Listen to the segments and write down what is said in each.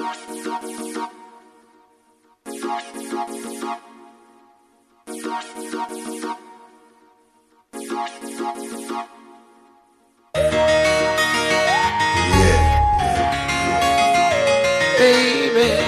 baby.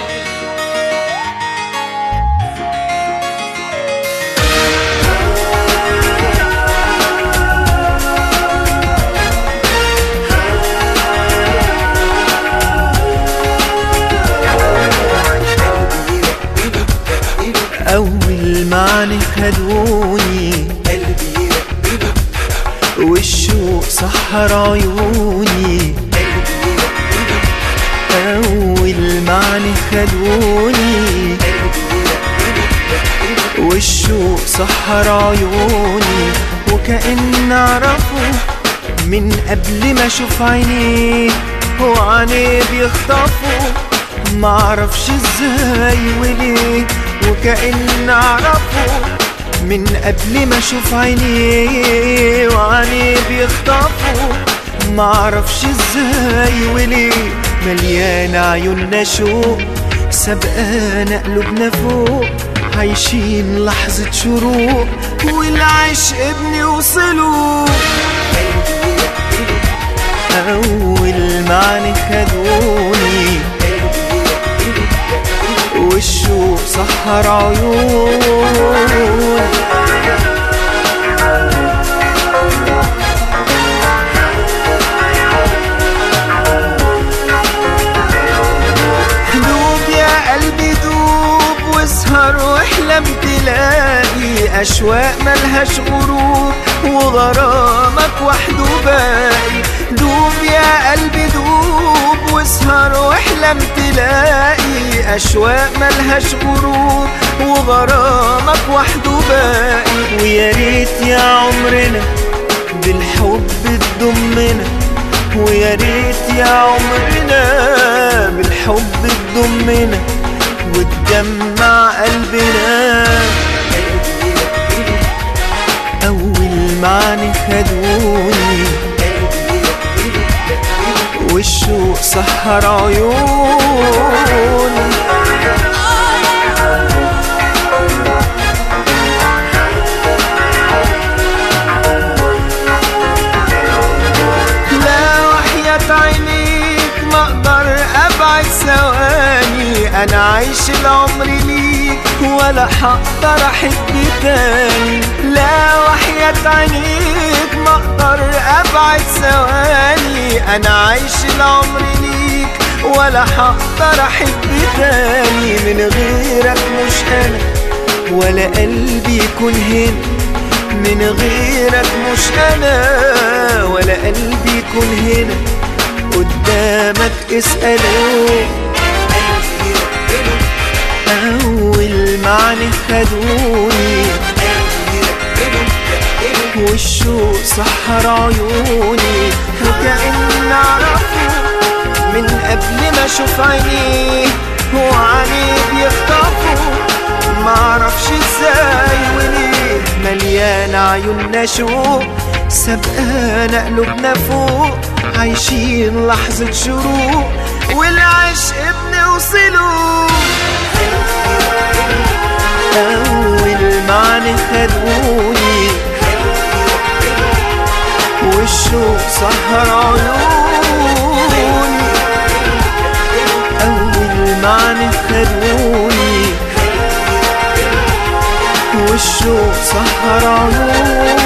أول معني خدوني والشوق سحر عيوني أول معني خدوني والشوق سحر عيوني وكأن أعرفه من قبل ما أشوف عينيه وعينيه بيخطفوا معرفش ازاي وليه وكأن أعرفه من قبل ما أشوف عينيه وعينيه بيخطفوا معرفش ازاي وليه مليان عيوننا شوق سبقانا قلوبنا فوق عايشين لحظة شروق والعشق بنوصله أول معني خدوني والشوق سحر عيون دوب يا قلبي دوب واسهر واحلم تلاقي أشواق ملهاش غروب وغرامك وحده باقي دوب يا قلبي دوب واسهر واحلم تلاقي أشواق ملهاش غروب وغرامك وحده باقي ويا ريت يا عمرنا بالحب تضمنا ويا ريت يا عمرنا بالحب تضمنا وتجمع قلبنا أول معني خدوني والشوق سحر عيون لا وحياة عينيك ما اقدر ابعد ثواني انا عايش العمر ليك ولا حقدر احب تاني لا وحياة عينيك ما اقدر ابعد ثواني انا عايش العمر ليك ولا حقدر احب تاني من غيرك مش انا ولا قلبي يكون هنا من غيرك مش انا ولا قلبي يكون هنا قدامك اسأله أول معني خدوني والشوق سحر عيوني وكأن أعرفه من قبل ما أشوف عينيه وعينيه بيخطفوا معرفش ازاي وليه مليان عيوننا شوق سبقانا قلوبنا فوق عايشين لحظة شروق والعشق بنوصله أول معني خدوني والشوق سهر عيوني أول معني خدوني والشوق سهر عيوني